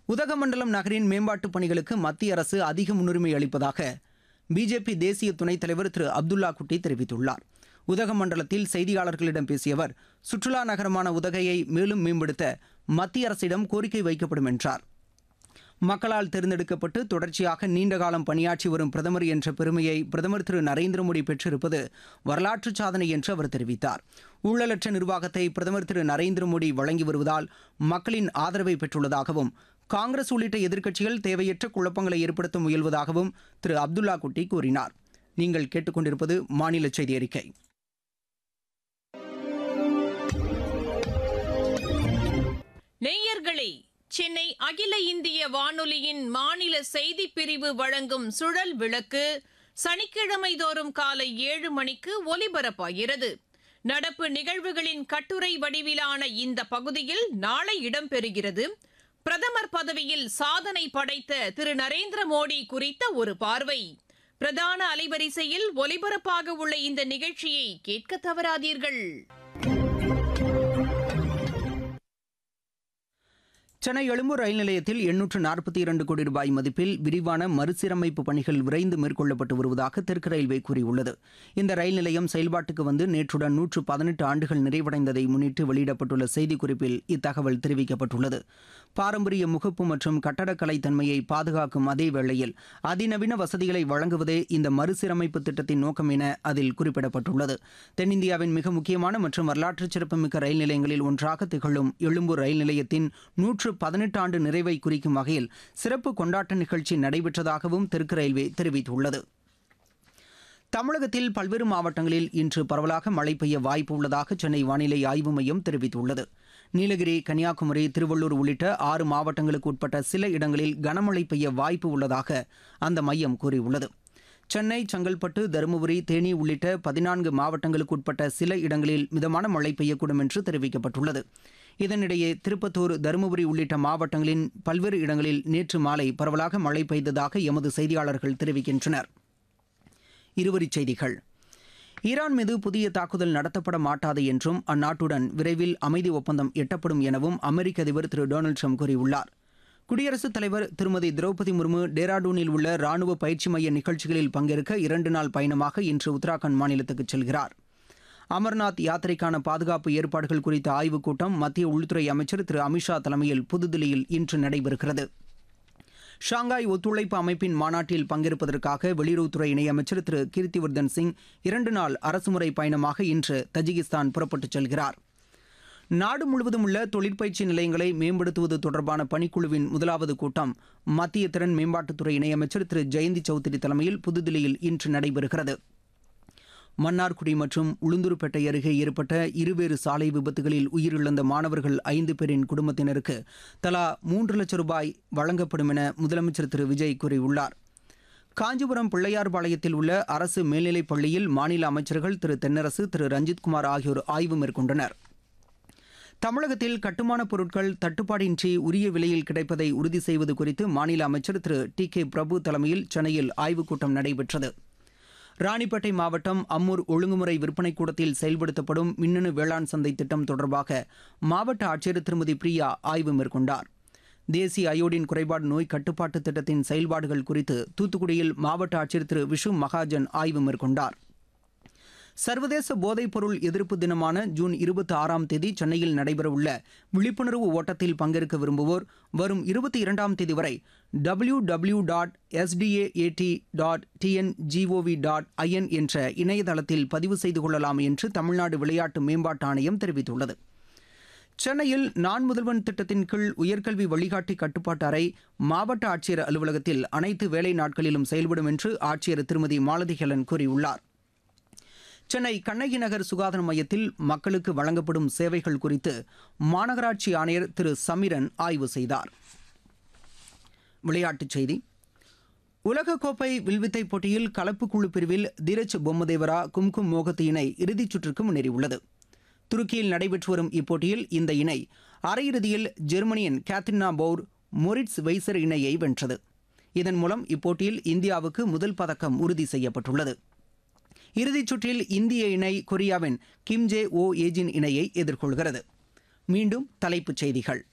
உதகமண்டலம் நகரின் மேம்பாட்டுப் பணிகளுக்கு மத்திய அரசு அதிக முன்னுரிமை அளிப்பதாக பிஜேபி தேசிய துணைத் தலைவர் திரு அப்துல்லா குட்டி தெரிவித்துள்ளார் உதகமண்டலத்தில் செய்தியாளர்களிடம் பேசிய அவர் சுற்றுலா நகரமான உதகையை மேலும் மேம்படுத்த மத்திய அரசிடம் கோரிக்கை வைக்கப்படும் என்றார் மக்களால் தேர்ந்தெடுக்கப்பட்டு தொடர்ச்சியாக நீண்ட காலம் பணியாற்றி வரும் பிரதமர் என்ற பெருமையை பிரதமர் திரு நரேந்திர மோடி பெற்றிருப்பது வரலாற்று சாதனை என்று அவர் தெரிவித்தார் ஊழலற்ற நிர்வாகத்தை பிரதமர் திரு நரேந்திர மோடி வழங்கி வருவதால் மக்களின் ஆதரவை பெற்றுள்ளதாகவும் காங்கிரஸ் உள்ளிட்ட எதிர்க்கட்சிகள் தேவையற்ற குழப்பங்களை ஏற்படுத்த முயல்வதாகவும் திரு அப்துல்லா குட்டி கூறினார் நீங்கள் கேட்டுக்கொண்டிருப்பது மாநில செய்தி அறிக்கை நேயர்களே சென்னை அகில இந்திய வானொலியின் மாநில செய்திப் பிரிவு வழங்கும் சுழல் விளக்கு சனிக்கிழமை தோறும் காலை ஏழு மணிக்கு ஒலிபரப்பாகிறது நடப்பு நிகழ்வுகளின் கட்டுரை வடிவிலான இந்த பகுதியில் நாளை இடம்பெறுகிறது பிரதமர் பதவியில் சாதனை படைத்த திரு நரேந்திர மோடி குறித்த ஒரு பார்வை பிரதான அலைவரிசையில் ஒலிபரப்பாக உள்ள இந்த நிகழ்ச்சியை கேட்க தவறாதீர்கள் சென்னை எழும்பூர் ரயில் நிலையத்தில் எண்ணூற்று நாற்பத்தி இரண்டு கோடி ரூபாய் மதிப்பில் விரிவான மறுசீரமைப்பு பணிகள் விரைந்து மேற்கொள்ளப்பட்டு வருவதாக தெற்கு ரயில்வே கூறியுள்ளது இந்த ரயில் நிலையம் செயல்பாட்டுக்கு வந்து நேற்றுடன் நூற்று பதினெட்டு ஆண்டுகள் நிறைவடைந்ததை முன்னிட்டு வெளியிடப்பட்டுள்ள செய்திக்குறிப்பில் இத்தகவல் தெரிவிக்கப்பட்டுள்ளது பாரம்பரிய முகப்பு மற்றும் கட்டடக்கலை தன்மையை பாதுகாக்கும் அதே வேளையில் அதிநவீன வசதிகளை வழங்குவதே இந்த மறுசீரமைப்பு திட்டத்தின் நோக்கம் என அதில் குறிப்பிடப்பட்டுள்ளது தென்னிந்தியாவின் மிக முக்கியமான மற்றும் வரலாற்று சிறப்புமிக்க ரயில் நிலையங்களில் ஒன்றாக திகழும் எழும்பூர் ரயில் நிலையத்தின் நூற்று பதினெட்டு ஆண்டு நிறைவை குறிக்கும் வகையில் சிறப்பு கொண்டாட்ட நிகழ்ச்சி நடைபெற்றதாகவும் தெற்கு ரயில்வே தெரிவித்துள்ளது தமிழகத்தில் பல்வேறு மாவட்டங்களில் இன்று பரவலாக மழை பெய்ய வாய்ப்பு உள்ளதாக சென்னை வானிலை ஆய்வு மையம் தெரிவித்துள்ளது நீலகிரி கன்னியாகுமரி திருவள்ளூர் உள்ளிட்ட ஆறு மாவட்டங்களுக்கு உட்பட்ட சில இடங்களில் கனமழை பெய்ய வாய்ப்பு உள்ளதாக அந்த மையம் கூறியுள்ளது சென்னை செங்கல்பட்டு தருமபுரி தேனி உள்ளிட்ட பதினான்கு மாவட்டங்களுக்கு உட்பட்ட சில இடங்களில் மிதமான மழை பெய்யக்கூடும் என்று தெரிவிக்கப்பட்டுள்ளது இதனிடையே திருப்பத்தூர் தருமபுரி உள்ளிட்ட மாவட்டங்களின் பல்வேறு இடங்களில் நேற்று மாலை பரவலாக மழை பெய்ததாக எமது செய்தியாளர்கள் தெரிவிக்கின்றனர் இருவரிச் செய்திகள் ஈரான் மீது புதிய தாக்குதல் நடத்தப்பட மாட்டாது என்றும் அந்நாட்டுடன் விரைவில் அமைதி ஒப்பந்தம் எட்டப்படும் எனவும் அமெரிக்க அதிபர் திரு டொனால்டு ட்ரம்ப் கூறியுள்ளார் குடியரசுத் தலைவர் திருமதி திரௌபதி முர்மு டேராடூனில் உள்ள ராணுவ பயிற்சி மைய நிகழ்ச்சிகளில் பங்கேற்க இரண்டு நாள் பயணமாக இன்று உத்தராகண்ட் மாநிலத்துக்கு செல்கிறார் அமர்நாத் யாத்திரைக்கான பாதுகாப்பு ஏற்பாடுகள் குறித்த ஆய்வுக் கூட்டம் மத்திய உள்துறை அமைச்சர் திரு அமித்ஷா தலைமையில் புதுதில்லியில் இன்று நடைபெறுகிறது ஷாங்காய் ஒத்துழைப்பு அமைப்பின் மாநாட்டில் பங்கேற்பதற்காக வெளியுறவுத்துறை இணையமைச்சர் திரு கீர்த்திவர்தன் சிங் இரண்டு நாள் அரசுமுறை பயணமாக இன்று தஜிகிஸ்தான் புறப்பட்டுச் செல்கிறார் நாடு முழுவதும் உள்ள தொழிற்பயிற்சி நிலையங்களை மேம்படுத்துவது தொடர்பான பணிக்குழுவின் முதலாவது கூட்டம் மத்திய திறன் மேம்பாட்டுத்துறை இணையமைச்சர் திரு ஜெயந்தி சௌத்ரி தலைமையில் புதுதில்லியில் இன்று நடைபெறுகிறது மன்னார்குடி மற்றும் உளுந்தூர்பேட்டை அருகே ஏற்பட்ட இருவேறு சாலை விபத்துகளில் உயிரிழந்த மாணவர்கள் ஐந்து பேரின் குடும்பத்தினருக்கு தலா மூன்று லட்சம் ரூபாய் வழங்கப்படும் என முதலமைச்சர் திரு விஜய் கூறியுள்ளார் காஞ்சிபுரம் பிள்ளையார்பாளையத்தில் உள்ள அரசு மேல்நிலைப் பள்ளியில் மாநில அமைச்சர்கள் திரு தென்னரசு திரு ரஞ்சித்குமார் ஆகியோர் ஆய்வு மேற்கொண்டனர் தமிழகத்தில் கட்டுமானப் பொருட்கள் தட்டுப்பாடின்றி உரிய விலையில் கிடைப்பதை உறுதி செய்வது குறித்து மாநில அமைச்சர் திரு டி கே பிரபு தலைமையில் சென்னையில் ஆய்வுக் கூட்டம் நடைபெற்றது ராணிப்பேட்டை மாவட்டம் அம்மூர் ஒழுங்குமுறை விற்பனை கூடத்தில் செயல்படுத்தப்படும் மின்னணு வேளாண் சந்தை திட்டம் தொடர்பாக மாவட்ட ஆட்சியர் திருமதி பிரியா ஆய்வு மேற்கொண்டார் தேசிய அயோடின் குறைபாடு நோய் கட்டுப்பாட்டு திட்டத்தின் செயல்பாடுகள் குறித்து தூத்துக்குடியில் மாவட்ட ஆட்சியர் திரு விஷு மகாஜன் ஆய்வு மேற்கொண்டார் சர்வதேச போதைப்பொருள் எதிர்ப்பு தினமான ஜூன் இருபத்தி ஆறாம் தேதி சென்னையில் நடைபெறவுள்ள விழிப்புணர்வு ஓட்டத்தில் பங்கேற்க விரும்புவோர் வரும் இருபத்தி இரண்டாம் தேதி வரை W W dot SDAAT dot TNGOV dot IN என்ற இணையதளத்தில் பதிவு செய்து கொள்ளலாம் என்று தமிழ்நாடு விளையாட்டு மேம்பாட்டு ஆணையம் தெரிவித்துள்ளது சென்னையில் நான் முதல்வன் திட்டத்தின் கீழ் உயர்கல்வி வழிகாட்டி கட்டுப்பாட்டு அறை மாவட்ட ஆட்சியர் அலுவலகத்தில் அனைத்து வேலை நாட்களிலும் செயல்படும் என்று ஆட்சியர் திருமதி மாலதி ஹெலன் கூறியுள்ளார் சென்னை கண்ணகி நகர் சுகாதார மையத்தில் மக்களுக்கு வழங்கப்படும் சேவைகள் குறித்து மாநகராட்சி ஆணையர் திரு சமிரன் ஆய்வு செய்தார் விளையாட்டுச் செய்தி உலகக்கோப்பை வில்வித்தை போட்டியில் கலப்பு குழு பிரிவில் தீரஜ் பொம்மதேவரா கும்கும் மோகத் இணை இறுதிச் சுற்றுக்கு முன்னேறியுள்ளது துருக்கியில் நடைபெற்று வரும் இப்போட்டியில் இந்த இணை அரையிறுதியில் ஜெர்மனியின் கேத்ரினா பவுர் மொரிட்ஸ் வைசர் இணையை வென்றது இதன் மூலம் இப்போட்டியில் இந்தியாவுக்கு முதல் பதக்கம் உறுதி செய்யப்பட்டுள்ளது இறுதிச் சுற்றில் இந்திய இணை கொரியாவின் கிம் ஜே ஓ ஏஜின் இணையை எதிர்கொள்கிறது மீண்டும் தலைப்புச் செய்திகள்